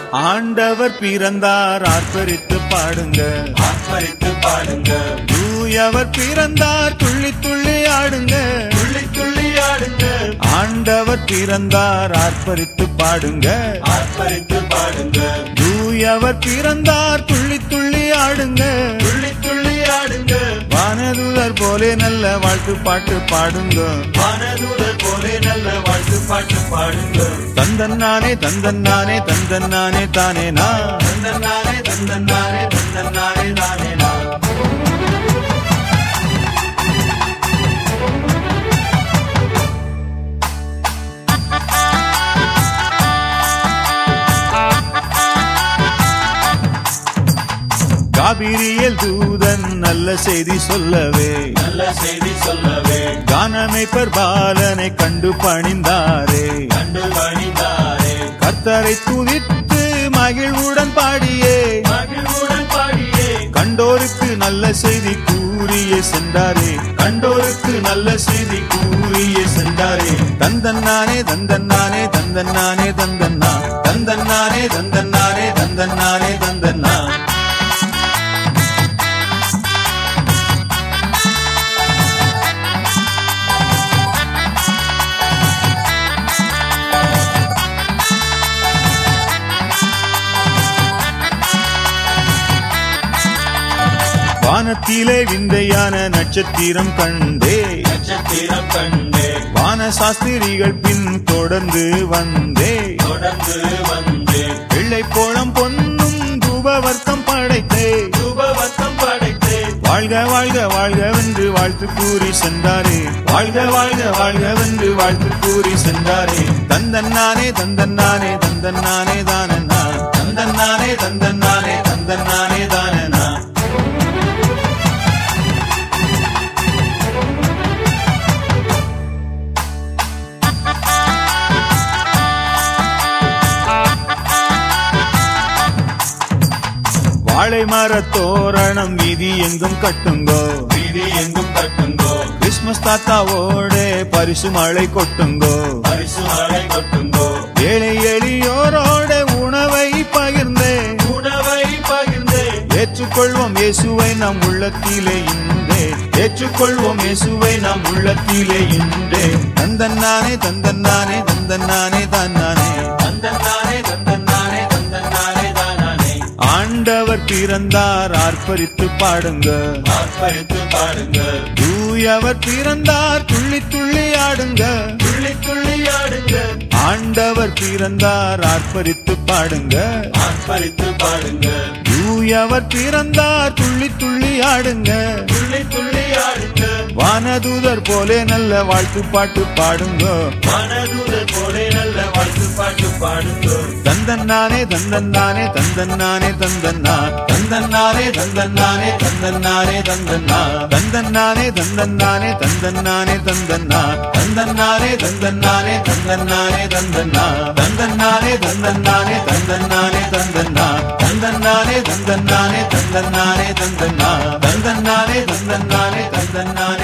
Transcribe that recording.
ஆண்டவர் பிறந்தார் ஆர்ப்பரித்து பாடுங்க ஆர்ப்பரித்து பாடுங்க தூயவர் பிறந்தார் துள்ளி துள்ளி ஆடுங்க துள்ளி துள்ளி ஆடுங்க ஆண்டவர் பிறந்தார் ஆர்ப்பரித்து பாடுங்க ஆர்ப்பரித்து பாடுங்க தூயவர் பிறந்தார் துள்ளி துள்ளி ஆடுங்க துள்ளி துள்ளி ஆடுங்க வானதுதர் போலே நல்ல வாழ்த்து பாட்டு பாடுங்க வானதூதர் போலே நல்ல வாழ்த்து பாட்டு பாடுங்க தந்தன்னானே தந்தன்னானே தந்தன்னானே தானே நான் தந்தன்னானே தந்தன்னானே தந்தன்னானே தானே நான் காபிரியல் தூதன் நல்ல செய்தி சொல்லவே நல்ல செய்தி சொல்லவே கானமைப்பர் பாலனை கண்டு பணிந்தாரே கண்டு பணிந்தாரே கர்த்தரை துதித்து மகிழ்வுடன் பாடியே மகிழ்வுடன் பாடியே கண்டோருக்கு நல்ல செய்தி கூறியே சென்றாரே கண்டோருக்கு நல்ல செய்தி கூறியே சென்றாரே தந்தன்னானே தந்தன்னானே தந்தன்னானே தந்தன்னா தந்தன்னானே தந்தன்னானே தந்தன்னானே தந்தன்னா வானத்திலே விந்தையான நட்சத்திரம் கண்டே நட்சத்திரம் கண்டே வான சாஸ்திரிகள் பின் தொடர்ந்து வந்தே தொடர்ந்து வந்தே வெள்ளை கோலம் பொன்னும் தூபவர்த்தம் படைத்தே சுபவத்தம் படைத்தே வாழ்க வாழ்க வாழ்கவென்று வாழ்த்து கூறி சென்றாரே வாழ்க வாழ்க வாழ்கவென்று வாழ்த்து கூறி சென்றாரே தந்தன்னானே தந்தன்னானே தந்தன்னானே தானனா தந்தன்னானே தந்தன்னானே தந்தன்னானே தானனா வாழை மர தோரணம் வீதி எங்கும் கட்டுங்கோ வீதி எங்கும் கட்டுங்கோ கிறிஸ்மஸ் தாத்தாவோட பரிசு மழை கொட்டுங்கோ பரிசு மழை கொட்டுங்கோ ஏழை எளியோரோட உணவை பகிர்ந்தே உணவை பகிர்ந்தே ஏற்றுக்கொள்வோம் இயேசுவை நம் உள்ளத்திலே இன்றே ஏற்றுக்கொள்வோம் இயேசுவை நம் உள்ளத்திலே இன்றே தந்தன்னானே தந்தன்னானே தந்தன்னானே தன்னானே தந்தன்னானே தந்தன்னானே தந்தன்னானே தானானே ஆண்டவர் பிறந்தார் ஆர்ப்பரித்து பாடுங்க ஆர்ப்பரித்து பாடுங்க தூயவர் பிறந்தார் துள்ளி துள்ளி ஆடுங்க துள்ளி துள்ளி ஆடுங்க ஆண்டவர் பிறந்தார் ஆர்ப்பரித்து பாடுங்க ஆர்ப்பரித்து பாடுங்க தூயவர் பிறந்தார் துள்ளி துள்ளி ஆடுங்க துள்ளி துள்ளி ஆடுங்க வானதூதர் போலே நல்ல வாழ்த்து பாட்டு பாடுங்க மனதுதர் போலே நல்ல வாழ்த்து பாட்டு பாடுங்க தந்தன்னானே தந்தன்னானே தந்தன்னானே தந்தன்னா தந்தன்னானே தந்தன்னானே தந்தன்னானே தந்தன்னா தந்தன்னானே தந்தன்னானே தந்தன்னானே தந்தன்னா தந்தன்னானே தந்தன்னானே தந்தன்னானே தந்தன்னா தந்தன்னானே தந்தன்னானே தந்தன்னானே தந்தன்னா தந்தன்னானே தந்தன்னானே தந்தன்னானே தந்தன்னா தந்தன்னானே தந்தன்னானே தந்தன்னானே